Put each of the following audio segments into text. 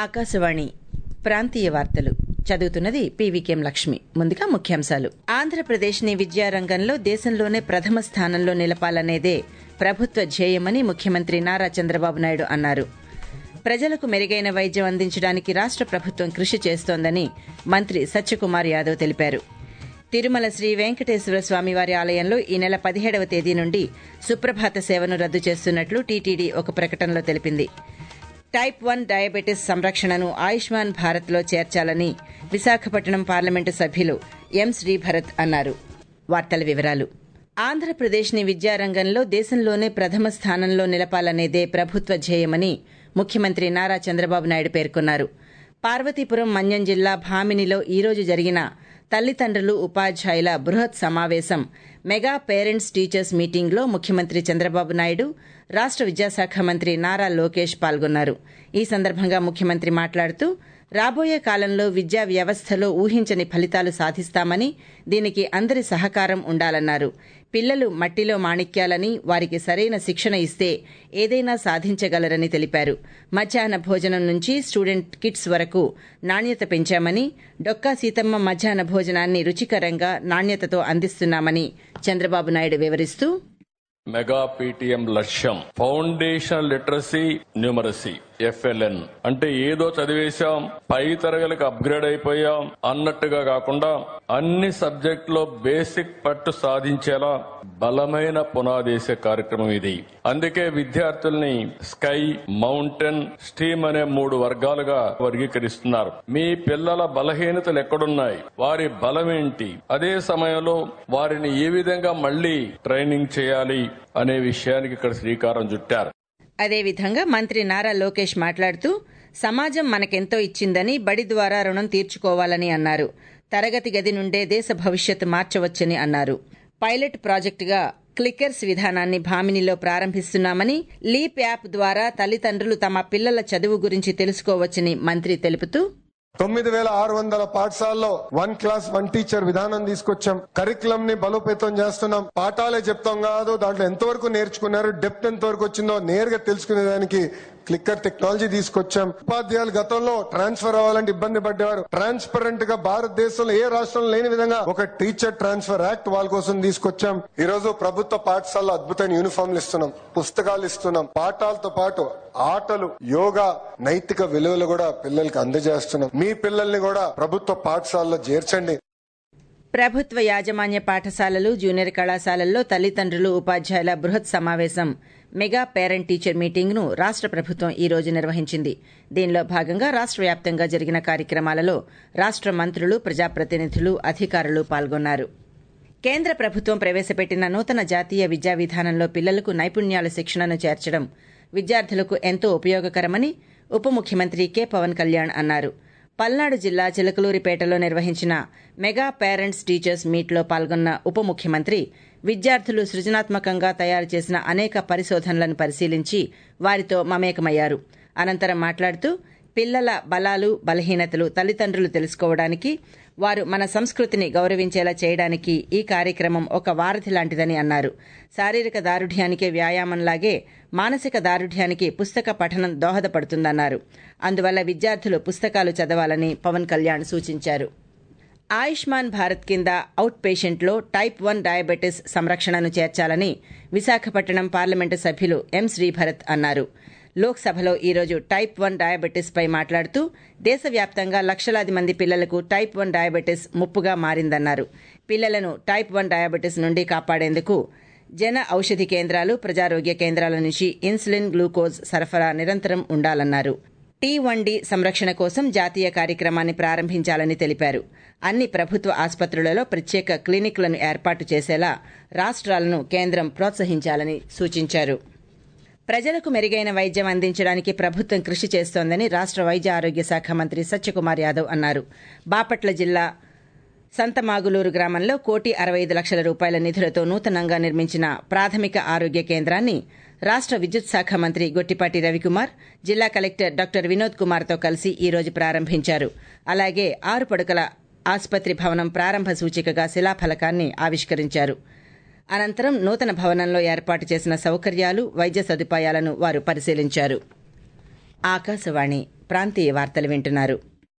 ఆకాశవాణి ప్రాంతీయ వార్తలు చదువుతున్నది పీవీకేం లక్ష్మి ముందుగా ముఖ్యాంశాలు ఆంధ్రప్రదేశ్ని విద్యారంగంలో దేశంలోనే ప్రథమ స్థానంలో నిలపాలనేదే ప్రభుత్వ ధ్యేయమని ముఖ్యమంత్రి నారా చంద్రబాబు నాయుడు అన్నారు ప్రజలకు మెరుగైన వైద్యం అందించడానికి రాష్ట ప్రభుత్వం కృషి చేస్తోందని మంత్రి సత్యకుమార్ యాదవ్ తెలిపారు తిరుమల శ్రీ వెంకటేశ్వర స్వామివారి ఆలయంలో ఈ నెల పదిహేడవ తేదీ నుండి సుప్రభాత సేవను రద్దు చేస్తున్నట్లు టీటీడీ ఒక ప్రకటనలో తెలిపింది టైప్ వన్ డయాబెటిస్ సంరక్షణను ఆయుష్మాన్ భారత్లో చేర్చాలని విశాఖపట్నం పార్లమెంటు సభ్యులు ఎం శ్రీభరత్ అన్నారు వార్తల వివరాలు ఆంధ్రప్రదేశ్ని విద్యారంగంలో దేశంలోనే ప్రథమ స్థానంలో నిలపాలనేదే ప్రభుత్వ ధ్యేయమని ముఖ్యమంత్రి నారా చంద్రబాబు నాయుడు పేర్కొన్నారు పార్వతీపురం మన్యం జిల్లా భామినిలో ఈరోజు జరిగిన తల్లిదండ్రులు ఉపాధ్యాయుల బృహత్ సమావేశం మెగా పేరెంట్స్ టీచర్స్ మీటింగ్లో ముఖ్యమంత్రి చంద్రబాబు నాయుడు రాష్ట విద్యాశాఖ మంత్రి నారా లోకేష్ పాల్గొన్నారు ఈ సందర్భంగా ముఖ్యమంత్రి మాట్లాడుతూ రాబోయే కాలంలో విద్యా వ్యవస్థలో ఊహించని ఫలితాలు సాధిస్తామని దీనికి అందరి సహకారం ఉండాలన్నారు పిల్లలు మట్టిలో మాణిక్యాలని వారికి సరైన శిక్షణ ఇస్తే ఏదైనా సాధించగలరని తెలిపారు మధ్యాహ్న భోజనం నుంచి స్టూడెంట్ కిట్స్ వరకు నాణ్యత పెంచామని డొక్కా సీతమ్మ మధ్యాహ్న భోజనాన్ని రుచికరంగా నాణ్యతతో అందిస్తున్నామని చంద్రబాబు నాయుడు వివరిస్తూ మెగా పీటీఎం లక్ష్యం ఫౌండేషన్ లిటరసీ న్యూమరసీ ఎఫ్ఎల్ఎన్ అంటే ఏదో చదివేశాం పై తరగతికి అప్గ్రేడ్ అయిపోయాం అన్నట్టుగా కాకుండా అన్ని సబ్జెక్టులో బేసిక్ పట్టు సాధించేలా బలమైన పునాదేశే కార్యక్రమం ఇది అందుకే విద్యార్థుల్ని స్కై మౌంటైన్ స్టీమ్ అనే మూడు వర్గాలుగా వర్గీకరిస్తున్నారు మీ పిల్లల బలహీనతలు ఎక్కడున్నాయి వారి బలం ఏంటి అదే సమయంలో వారిని ఏ విధంగా మళ్లీ ట్రైనింగ్ చేయాలి అనే విషయానికి ఇక్కడ శ్రీకారం చుట్టారు అదేవిధంగా మంత్రి నారా లోకేష్ మాట్లాడుతూ సమాజం మనకెంతో ఇచ్చిందని బడి ద్వారా రుణం తీర్చుకోవాలని అన్నారు తరగతి గది నుండే దేశ భవిష్యత్తు మార్చవచ్చని అన్నారు పైలట్ ప్రాజెక్టుగా క్లిక్కర్స్ విధానాన్ని భామినిలో ప్రారంభిస్తున్నామని లీప్ యాప్ ద్వారా తల్లిదండ్రులు తమ పిల్లల చదువు గురించి తెలుసుకోవచ్చని మంత్రి తెలుపుతూ తొమ్మిది వేల ఆరు వందల పాఠశాలలో వన్ క్లాస్ వన్ టీచర్ విధానం తీసుకొచ్చాం కరికులం ని బలోపేతం చేస్తున్నాం పాఠాలే చెప్తాం కాదు దాంట్లో ఎంతవరకు నేర్చుకున్నారు డెప్త్ ఎంతవరకు వచ్చిందో నేరుగా తెలుసుకునే దానికి క్లిక్కర్ టెక్నాలజీ తీసుకొచ్చాం ఉపాధ్యాయులు గతంలో ట్రాన్స్ఫర్ అవ్వాలంటే ఇబ్బంది పడ్డేవారు ట్రాన్స్పరెంట్ గా భారతదేశంలో ఏ రాష్ట్రంలో లేని విధంగా ఒక టీచర్ ట్రాన్స్ఫర్ యాక్ట్ వాళ్ళ కోసం తీసుకొచ్చాం ఈ రోజు ప్రభుత్వ పాఠశాలలో అద్భుతమైన యూనిఫామ్లు ఇస్తున్నాం పుస్తకాలు ఇస్తున్నాం పాఠాలతో పాటు ఆటలు యోగా నైతిక విలువలు కూడా పిల్లలకి అందజేస్తున్నాం మీ పిల్లల్ని కూడా ప్రభుత్వ పాఠశాలలో చేర్చండి ప్రభుత్వ యాజమాన్య పాఠశాలలు జూనియర్ కళాశాలల్లో తల్లిదండ్రులు ఉపాధ్యాయుల బృహత్ సమావేశం మెగా పేరెంట్ టీచర్ మీటింగ్ను రాష్ట ప్రభుత్వం ఈ రోజు నిర్వహించింది దీనిలో భాగంగా రాష్ట వ్యాప్తంగా జరిగిన కార్యక్రమాలలో రాష్ట మంత్రులు ప్రజాప్రతినిధులు అధికారులు పాల్గొన్నారు కేంద్ర ప్రభుత్వం ప్రవేశపెట్టిన నూతన జాతీయ విద్యా విధానంలో పిల్లలకు నైపుణ్యాల శిక్షణను చేర్చడం విద్యార్థులకు ఎంతో ఉపయోగకరమని ఉప ముఖ్యమంత్రి కె పవన్ కళ్యాణ్ అన్నారు పల్నాడు జిల్లా చిలకలూరిపేటలో నిర్వహించిన మెగా పేరెంట్స్ టీచర్స్ మీట్లో పాల్గొన్న ఉప ముఖ్యమంత్రి విద్యార్థులు సృజనాత్మకంగా తయారు చేసిన అనేక పరిశోధనలను పరిశీలించి వారితో మమేకమయ్యారు అనంతరం మాట్లాడుతూ పిల్లల బలాలు బలహీనతలు తల్లిదండ్రులు తెలుసుకోవడానికి వారు మన సంస్కృతిని గౌరవించేలా చేయడానికి ఈ కార్యక్రమం ఒక వారధి లాంటిదని అన్నారు శారీరక దారుఢ్యానికే వ్యాయామంలాగే మానసిక దారుఢ్యానికి పుస్తక పఠనం దోహదపడుతుందన్నారు అందువల్ల విద్యార్థులు పుస్తకాలు చదవాలని పవన్ కళ్యాణ్ సూచించారు ఆయుష్మాన్ భారత్ కింద అవుట్ పేషెంట్లో టైప్ వన్ డయాబెటిస్ సంరక్షణను చేర్చాలని విశాఖపట్నం పార్లమెంటు సభ్యులు ఎం శ్రీభరత్ అన్నారు లోక్సభలో ఈరోజు టైప్ వన్ డయాబెటిస్ పై మాట్లాడుతూ దేశవ్యాప్తంగా లక్షలాది మంది పిల్లలకు టైప్ వన్ డయాబెటిస్ ముప్పుగా మారిందన్నారు పిల్లలను టైప్ వన్ డయాబెటిస్ నుండి కాపాడేందుకు జన ఔషధి కేంద్రాలు ప్రజారోగ్య కేంద్రాల నుంచి ఇన్సులిన్ గ్లూకోజ్ సరఫరా నిరంతరం ఉండాలన్నారు టీ వన్ డి సంరక్షణ కోసం జాతీయ కార్యక్రమాన్ని ప్రారంభించాలని తెలిపారు అన్ని ప్రభుత్వ ఆసుపత్రులలో ప్రత్యేక క్లినిక్లను ఏర్పాటు చేసేలా రాష్ట్రాలను కేంద్రం ప్రోత్సహించాలని సూచించారు ప్రజలకు మెరుగైన వైద్యం అందించడానికి ప్రభుత్వం కృషి చేస్తోందని రాష్ట వైద్య ఆరోగ్య శాఖ మంత్రి సత్యకుమార్ యాదవ్ అన్నారు బాపట్ల జిల్లా సంతమాగులూరు గ్రామంలో కోటి అరవై ఐదు లక్షల రూపాయల నిధులతో నూతనంగా నిర్మించిన ప్రాథమిక ఆరోగ్య కేంద్రాన్ని రాష్ట విద్యుత్ శాఖ మంత్రి గొట్టిపాటి రవికుమార్ జిల్లా కలెక్టర్ డాక్టర్ వినోద్ కుమార్తో కలిసి ఈ రోజు ప్రారంభించారు అలాగే ఆరు పడుకల ఆసుపత్రి భవనం ప్రారంభ సూచికగా శిలాఫలకాన్ని ఆవిష్కరించారు అనంతరం నూతన భవనంలో ఏర్పాటు చేసిన సౌకర్యాలు వైద్య సదుపాయాలను వారు పరిశీలించారు ఆకాశవాణి ప్రాంతీయ వార్తలు వింటున్నారు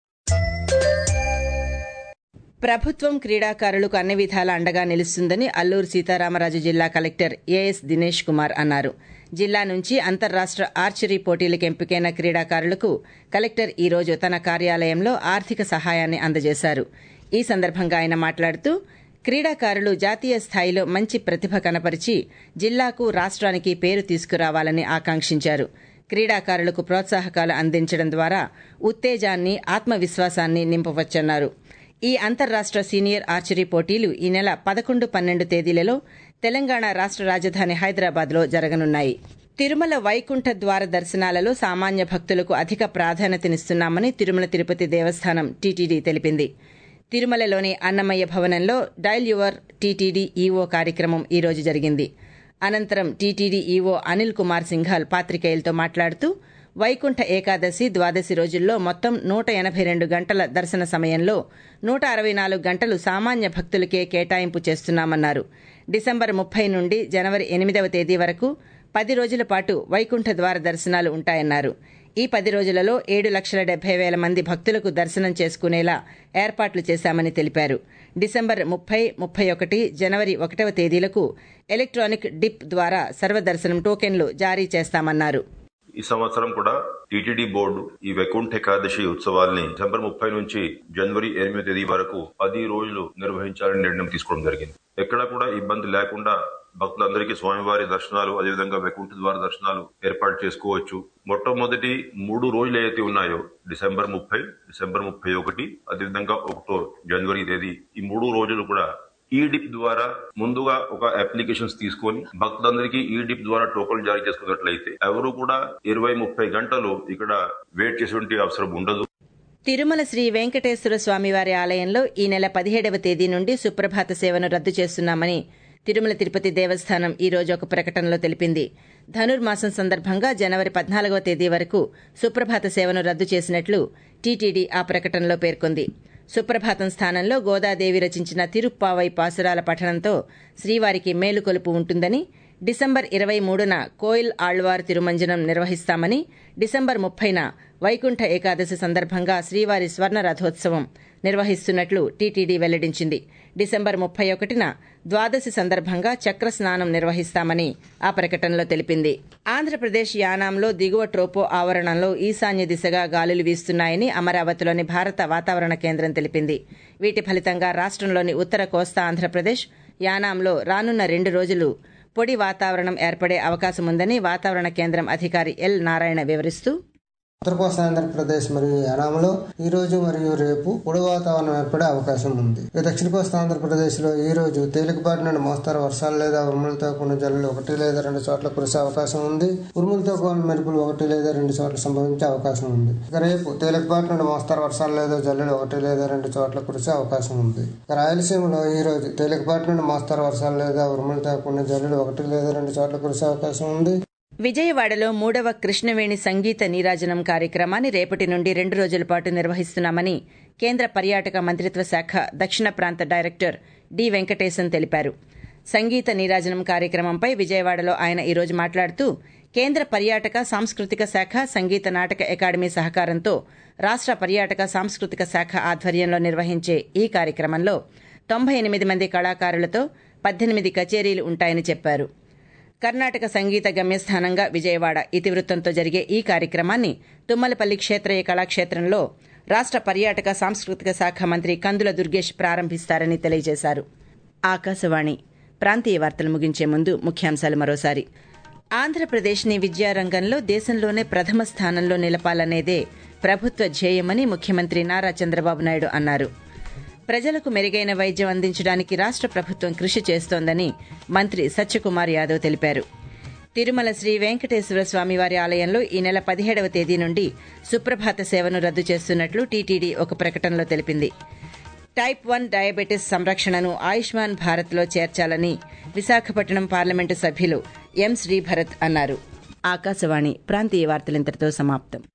ప్రభుత్వం క్రీడాకారులకు అన్ని విధాల అండగా నిలుస్తుందని అల్లూరు సీతారామరాజు జిల్లా కలెక్టర్ ఏఎస్ దినేష్ కుమార్ అన్నారు జిల్లా నుంచి అంతర్రాష్ట ఆర్చరీ పోటీలకు ఎంపికైన క్రీడాకారులకు కలెక్టర్ ఈ రోజు తన కార్యాలయంలో ఆర్థిక సహాయాన్ని అందజేశారు ఈ సందర్భంగా ఆయన మాట్లాడుతూ క్రీడాకారులు జాతీయ స్థాయిలో మంచి ప్రతిభ కనపరిచి జిల్లాకు రాష్ట్రానికి పేరు తీసుకురావాలని ఆకాంక్షించారు క్రీడాకారులకు ప్రోత్సాహకాలు అందించడం ద్వారా ఉత్తేజాన్ని ఆత్మవిశ్వాసాన్ని నింపవచ్చన్నారు ఈ అంతర్రాష్ట సీనియర్ ఆర్చరీ పోటీలు ఈ నెల పదకొండు పన్నెండు తేదీలలో తెలంగాణ రాష్ట రాజధాని హైదరాబాద్లో జరగనున్నాయి తిరుమల వైకుంఠ ద్వార దర్శనాలలో సామాన్య భక్తులకు అధిక ప్రాధాన్యతనిస్తున్నామని తిరుమల తిరుపతి దేవస్థానం టీటీడీ తెలిపింది తిరుమలలోని అన్నమయ్య భవనంలో డైల్ యువర్ టీటీడీ ఈవో కార్యక్రమం ఈ రోజు జరిగింది అనంతరం టీటీడీ ఈవో అనిల్ కుమార్ సింఘాల్ పాత్రికేయులతో మాట్లాడుతూ వైకుంఠ ఏకాదశి ద్వాదశి రోజుల్లో మొత్తం నూట ఎనభై రెండు గంటల దర్శన సమయంలో నూట అరవై నాలుగు గంటలు సామాన్య భక్తులకే కేటాయింపు చేస్తున్నామన్నారు డిసెంబర్ ముప్పై నుండి జనవరి ఎనిమిదవ తేదీ వరకు పది రోజుల పాటు వైకుంఠ ద్వార దర్శనాలు ఉంటాయన్నారు ఈ పది రోజులలో ఏడు లక్షల డెబ్బై వేల మంది భక్తులకు దర్శనం చేసుకునేలా ఏర్పాట్లు చేశామని తెలిపారు డిసెంబర్ ముప్పై ముప్పై ఒకటి జనవరి ఒకటవ తేదీలకు ఎలక్ట్రానిక్ డిప్ ద్వారా సర్వదర్శనం టోకెన్లు జారీ చేస్తామన్నారు ఈ సంవత్సరం కూడా టీటీడీ బోర్డు ఈ వైకుంఠ ఏకాదశి ఉత్సవాల్ని డిసెంబర్ ముప్పై నుంచి జనవరి ఎనిమిది తేదీ వరకు పది రోజులు నిర్వహించాలని నిర్ణయం తీసుకోవడం జరిగింది ఎక్కడ కూడా ఇబ్బంది లేకుండా భక్తులందరికీ స్వామివారి దర్శనాలు అదేవిధంగా వైకుంఠ ద్వార దర్శనాలు ఏర్పాటు చేసుకోవచ్చు మొట్టమొదటి మూడు రోజులు ఏదైతే ఉన్నాయో డిసెంబర్ ముప్పై డిసెంబర్ ముప్పై ఒకటి అదేవిధంగా ఒకటో జనవరి తేదీ ఈ మూడు రోజులు కూడా ఈ డిప్ ద్వారా ముందుగా ఒక అప్లికేషన్స్ తీసుకొని భక్తులందరికీ ఈ డిప్ ద్వారా టోకన్ జారీ చేసుకున్నట్లయితే ఎవరు కూడా ఇరవై ముప్పై గంటలు ఇక్కడ వెయిట్ చేసే అవసరం ఉండదు తిరుమల శ్రీ వెంకటేశ్వర స్వామివారి ఆలయంలో ఈ నెల పదిహేడవ తేదీ నుండి సుప్రభాత సేవను రద్దు చేస్తున్నామని తిరుమల తిరుపతి దేవస్థానం ఈ రోజు ఒక ప్రకటనలో తెలిపింది ధనుర్మాసం సందర్భంగా జనవరి పద్నాలుగవ తేదీ వరకు సుప్రభాత సేవను రద్దు చేసినట్లు టీటీడీ ఆ ప్రకటనలో పేర్కొంది సుప్రభాతం స్థానంలో గోదాదేవి రచించిన తిరుప్పావై పాసురాల పఠనంతో శ్రీవారికి మేలుకొలుపు ఉంటుందని డిసెంబర్ ఇరవై మూడున కోయిల్ ఆళ్వార్ తిరుమంజనం నిర్వహిస్తామని డిసెంబర్ ముప్పైన వైకుంఠ ఏకాదశి సందర్భంగా శ్రీవారి స్వర్ణ రథోత్సవం నిర్వహిస్తున్నట్లు టీటీడీ వెల్లడించింది డిసెంబర్ ముప్పై ఒకటిన ద్వాదశి సందర్భంగా చక్ర స్నానం నిర్వహిస్తామని ఆ ప్రకటనలో తెలిపింది ఆంధ్రప్రదేశ్ యానాంలో దిగువ ట్రోపో ఆవరణంలో ఈశాన్య దిశగా గాలులు వీస్తున్నాయని అమరావతిలోని భారత వాతావరణ కేంద్రం తెలిపింది వీటి ఫలితంగా రాష్ట్రంలోని ఉత్తర కోస్తా ఆంధ్రప్రదేశ్ యానాంలో రానున్న రెండు రోజులు పొడి వాతావరణం ఏర్పడే అవకాశముందని వాతావరణ కేంద్రం అధికారి ఎల్ నారాయణ వివరిస్తూ ఉత్తర కోస్తా ఆంధ్రప్రదేశ్ మరియు యానాంలో ఈ రోజు మరియు రేపు పొడి వాతావరణం ఏర్పడే అవకాశం ఉంది ఇక దక్షిణ కోస్తా ఆంధ్రప్రదేశ్ లో ఈ రోజు తేలికపాటి నుండి మోస్తారు వర్షాలు లేదా ఉరుములతో కూడిన జల్లులు ఒకటి లేదా రెండు చోట్ల కురిసే అవకాశం ఉంది ఉరుములతో కూడిన మెరుపులు ఒకటి లేదా రెండు చోట్ల సంభవించే అవకాశం ఉంది ఇక రేపు తేలికపాటి నుండి మోస్తారు వర్షాలు లేదా జల్లులు ఒకటి లేదా రెండు చోట్ల కురిసే అవకాశం ఉంది ఇక రాయలసీమలో ఈ రోజు తేలికపాటి నుండి మోస్తారు వర్షాలు లేదా ఉరుములతో కూడిన జల్లులు ఒకటి లేదా రెండు చోట్ల కురిసే అవకాశం ఉంది విజయవాడలో మూడవ కృష్ణవేణి సంగీత నీరాజనం కార్యక్రమాన్ని రేపటి నుండి రెండు రోజుల పాటు నిర్వహిస్తున్నామని కేంద్ర పర్యాటక మంత్రిత్వ శాఖ దక్షిణ ప్రాంత డైరెక్టర్ డి వెంకటేశన్ తెలిపారు సంగీత నీరాజనం కార్యక్రమంపై విజయవాడలో ఆయన ఈరోజు మాట్లాడుతూ కేంద్ర పర్యాటక సాంస్కృతిక శాఖ సంగీత నాటక అకాడమీ సహకారంతో రాష్ట పర్యాటక సాంస్కృతిక శాఖ ఆధ్వర్యంలో నిర్వహించే ఈ కార్యక్రమంలో తొంభై ఎనిమిది మంది కళాకారులతో పద్దెనిమిది కచేరీలు ఉంటాయని చెప్పారు కర్ణాటక సంగీత గమ్యస్థానంగా విజయవాడ ఇతివృత్తంతో జరిగే ఈ కార్యక్రమాన్ని తుమ్మలపల్లి క్షేత్రయ కళాక్షేత్రంలో రాష్ట పర్యాటక సాంస్కృతిక శాఖ మంత్రి కందుల దుర్గేష్ ప్రారంభిస్తారని తెలియజేశారు ఆకాశవాణి ప్రాంతీయ వార్తలు ముగించే ముందు ముఖ్యాంశాలు మరోసారి ఆంధ్రప్రదేశ్ని విద్యారంగంలో దేశంలోనే ప్రథమ స్థానంలో నిలపాలనేదే ప్రభుత్వ ధ్యేయమని ముఖ్యమంత్రి నారా చంద్రబాబు నాయుడు అన్నారు ప్రజలకు మెరుగైన వైద్యం అందించడానికి రాష్ట ప్రభుత్వం కృషి చేస్తోందని మంత్రి సత్యకుమార్ యాదవ్ తెలిపారు తిరుమల శ్రీ వెంకటేశ్వర స్వామివారి ఆలయంలో ఈ నెల పదిహేడవ తేదీ నుండి సుప్రభాత సేవను రద్దు చేస్తున్నట్లు టీటీడీ ఒక ప్రకటనలో తెలిపింది టైప్ వన్ డయాబెటిస్ సంరక్షణను ఆయుష్మాన్ భారత్లో చేర్చాలని విశాఖపట్నం పార్లమెంటు సభ్యులు ఎం శ్రీభరత్ అన్నారు ఆకాశవాణి ప్రాంతీయ వార్తలింతటితో సమాప్తం